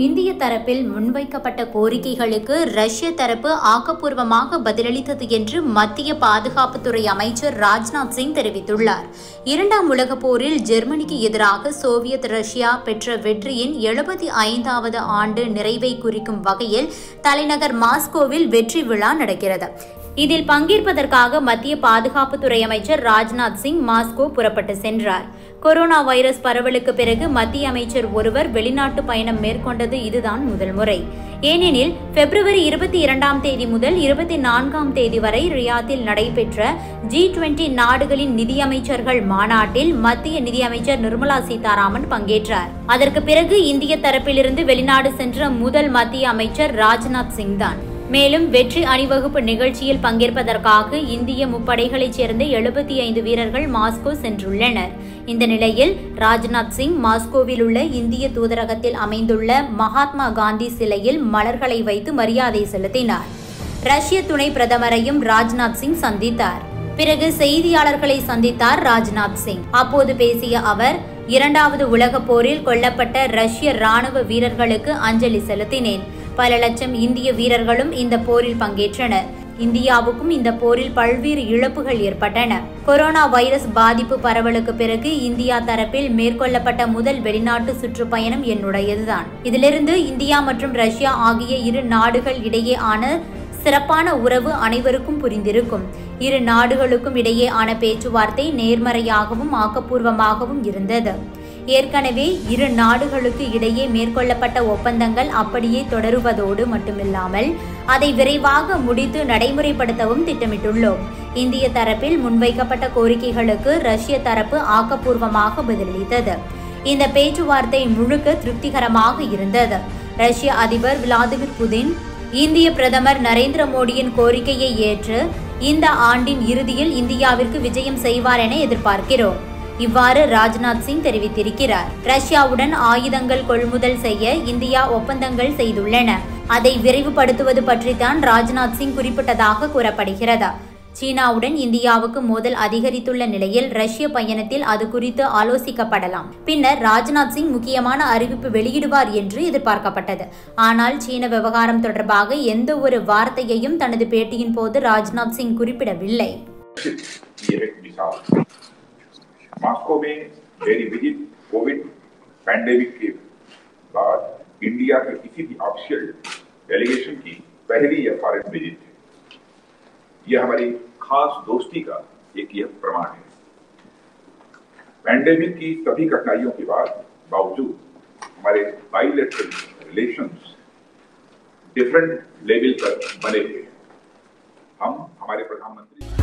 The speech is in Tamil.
இந்திய தரப்பில் முன்வைக்கப்பட்ட கோரிக்கைகளுக்கு ரஷ்ய தரப்பு ஆக்கப்பூர்வமாக பதிலளித்தது என்று மத்திய பாதுகாப்புத்துறை அமைச்சர் ராஜ்நாத் சிங் தெரிவித்துள்ளார் இரண்டாம் உலகப் போரில் ஜெர்மனிக்கு எதிராக சோவியத் ரஷ்யா பெற்ற வெற்றியின் எழுபத்தி ஐந்தாவது ஆண்டு நிறைவை குறிக்கும் வகையில் தலைநகர் மாஸ்கோவில் வெற்றி விழா நடக்கிறது இதில் பங்கேற்பதற்காக மத்திய பாதுகாப்புத்துறை அமைச்சர் ராஜ்நாத் சிங் மாஸ்கோ புறப்பட்டு சென்றார் கொரோனா வைரஸ் பரவலுக்கு பிறகு மத்திய அமைச்சர் ஒருவர் வெளிநாட்டு பயணம் மேற்கொண்டது இதுதான் முதல் முறை ஏனெனில் பிப்ரவரி இருபத்தி இரண்டாம் தேதி முதல் இருபத்தி நான்காம் தேதி வரை ரியாத்தில் நடைபெற்ற ஜி டுவெண்டி நாடுகளின் நிதியமைச்சர்கள் மாநாட்டில் மத்திய நிதியமைச்சர் நிர்மலா சீதாராமன் பங்கேற்றார் அதற்கு பிறகு இந்திய தரப்பிலிருந்து வெளிநாடு சென்ற முதல் மத்திய அமைச்சர் ராஜ்நாத் சிங் தான் மேலும் வெற்றி அணிவகுப்பு நிகழ்ச்சியில் பங்கேற்பதற்காக இந்திய முப்படைகளைச் சேர்ந்த எழுபத்தி ஐந்து வீரர்கள் மாஸ்கோ சென்றுள்ளனர் இந்த நிலையில் ராஜ்நாத் சிங் மாஸ்கோவில் உள்ள இந்திய தூதரகத்தில் அமைந்துள்ள மகாத்மா காந்தி சிலையில் மலர்களை வைத்து மரியாதை செலுத்தினார் ரஷ்ய துணை பிரதமரையும் ராஜ்நாத் சிங் சந்தித்தார் பிறகு செய்தியாளர்களை சந்தித்தார் ராஜ்நாத் சிங் அப்போது பேசிய அவர் இரண்டாவது உலகப் போரில் கொல்லப்பட்ட ரஷ்ய ராணுவ வீரர்களுக்கு அஞ்சலி செலுத்தினேன் பல லட்சம் இந்திய வீரர்களும் இந்த போரில் பங்கேற்றனர் இந்தியாவுக்கும் இந்த போரில் பல்வேறு இழப்புகள் ஏற்பட்டன கொரோனா வைரஸ் பாதிப்பு பரவலுக்கு பிறகு இந்தியா தரப்பில் மேற்கொள்ளப்பட்ட முதல் வெளிநாட்டு சுற்றுப்பயணம் என்னுடையதுதான் இதிலிருந்து இந்தியா மற்றும் ரஷ்யா ஆகிய இரு நாடுகள் இடையே ஆன சிறப்பான உறவு அனைவருக்கும் புரிந்திருக்கும் இரு நாடுகளுக்கும் இடையே ஆன பேச்சுவார்த்தை நேர்மறையாகவும் ஆக்கப்பூர்வமாகவும் இருந்தது ஏற்கனவே இரு நாடுகளுக்கு இடையே மேற்கொள்ளப்பட்ட ஒப்பந்தங்கள் அப்படியே தொடருவதோடு மட்டுமில்லாமல் அதை விரைவாக முடித்து நடைமுறைப்படுத்தவும் திட்டமிட்டுள்ளோம் இந்திய தரப்பில் முன்வைக்கப்பட்ட கோரிக்கைகளுக்கு ரஷ்ய தரப்பு ஆக்கப்பூர்வமாக பதிலளித்தது இந்த பேச்சுவார்த்தை முழுக்க திருப்திகரமாக இருந்தது ரஷ்ய அதிபர் விளாடிமிர் புதின் இந்திய பிரதமர் நரேந்திர மோடியின் கோரிக்கையை ஏற்று இந்த ஆண்டின் இறுதியில் இந்தியாவிற்கு விஜயம் செய்வார் என எதிர்பார்க்கிறோம் இவ்வாறு ராஜ்நாத் சிங் தெரிவித்திருக்கிறார் ரஷ்யாவுடன் ஆயுதங்கள் கொள்முதல் செய்ய இந்தியா ஒப்பந்தங்கள் செய்துள்ளன அதை விரைவுபடுத்துவது பற்றித்தான் ராஜ்நாத் சிங் குறிப்பிட்டதாக கூறப்படுகிறது சீனாவுடன் இந்தியாவுக்கு மோதல் அதிகரித்துள்ள நிலையில் ரஷ்ய பயணத்தில் அது குறித்து ஆலோசிக்கப்படலாம் பின்னர் ராஜ்நாத் சிங் முக்கியமான அறிவிப்பு வெளியிடுவார் என்று எதிர்பார்க்கப்பட்டது ஆனால் சீன விவகாரம் தொடர்பாக எந்த ஒரு வார்த்தையையும் தனது பேட்டியின் போது ராஜ்நாத் சிங் குறிப்பிடவில்லை ये है मिसाल मॉस्को में मेरी विजिट कोविड पैंडेमिक के बाद इंडिया के किसी भी ऑफिशियल डेलीगेशन की पहली यह फॉरेन विजिट है यह हमारी खास दोस्ती का एक यह प्रमाण है पैंडेमिक की सभी कठिनाइयों के बाद बावजूद हमारे बाइलेटरल रिलेशंस डिफरेंट लेवल पर बने हुए हैं हम हमारे प्रधानमंत्री